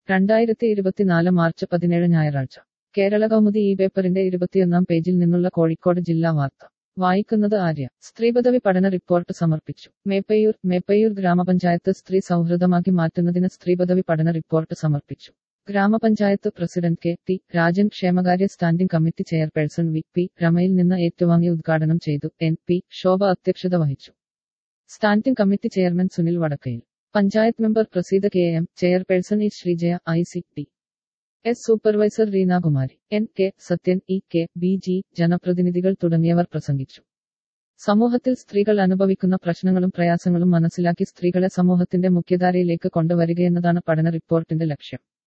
രണ്ടായിരത്തി ഇരുപത്തിനാല് മാർച്ച് പതിനേഴ് ഞായറാഴ്ച കേരള കൗമുദി ഈ പേപ്പറിന്റെ ഇരുപത്തിയൊന്നാം പേജിൽ നിന്നുള്ള കോഴിക്കോട് ജില്ലാ വാർത്ത വായിക്കുന്നത് ആര്യ സ്ത്രീപദവി പഠന റിപ്പോർട്ട് സമർപ്പിച്ചു മേപ്പയൂർ മേപ്പയൂർ ഗ്രാമപഞ്ചായത്ത് സ്ത്രീ സൗഹൃദമാക്കി മാറ്റുന്നതിന് സ്ത്രീപദവി പഠന റിപ്പോർട്ട് സമർപ്പിച്ചു ഗ്രാമപഞ്ചായത്ത് പ്രസിഡന്റ് കെ ടി രാജൻ ക്ഷേമകാര്യ standing committee chairperson V P രമയിൽ നിന്ന് ഏറ്റുവാങ്ങി ഉദ്ഘാടനം ചെയ്തു എൻ പി ശോഭ അധ്യക്ഷത വഹിച്ചു standing committee chairman Sunil Vadakkayil panchayat member Praseetha K M chairperson E Sreejaya I C T S supervisor Reenakumari N K Sathyan E K B G ജനപ്രതിനിധികൾ തുടങ്ങിയവർ പ്രസംഗിച്ചു സമൂഹത്തിൽ സ്ത്രീകൾ അനുഭവിക്കുന്ന പ്രശ്നങ്ങളും പ്രയാസങ്ങളും മനസ്സിലാക്കി സ്ത്രീകളെ സമൂഹത്തിന്റെ മുഖ്യധാരയിലേക്ക് കൊണ്ടുവരികയെന്നതാണ് പഠന റിപ്പോർട്ടിന്റെ ലക്ഷ്യം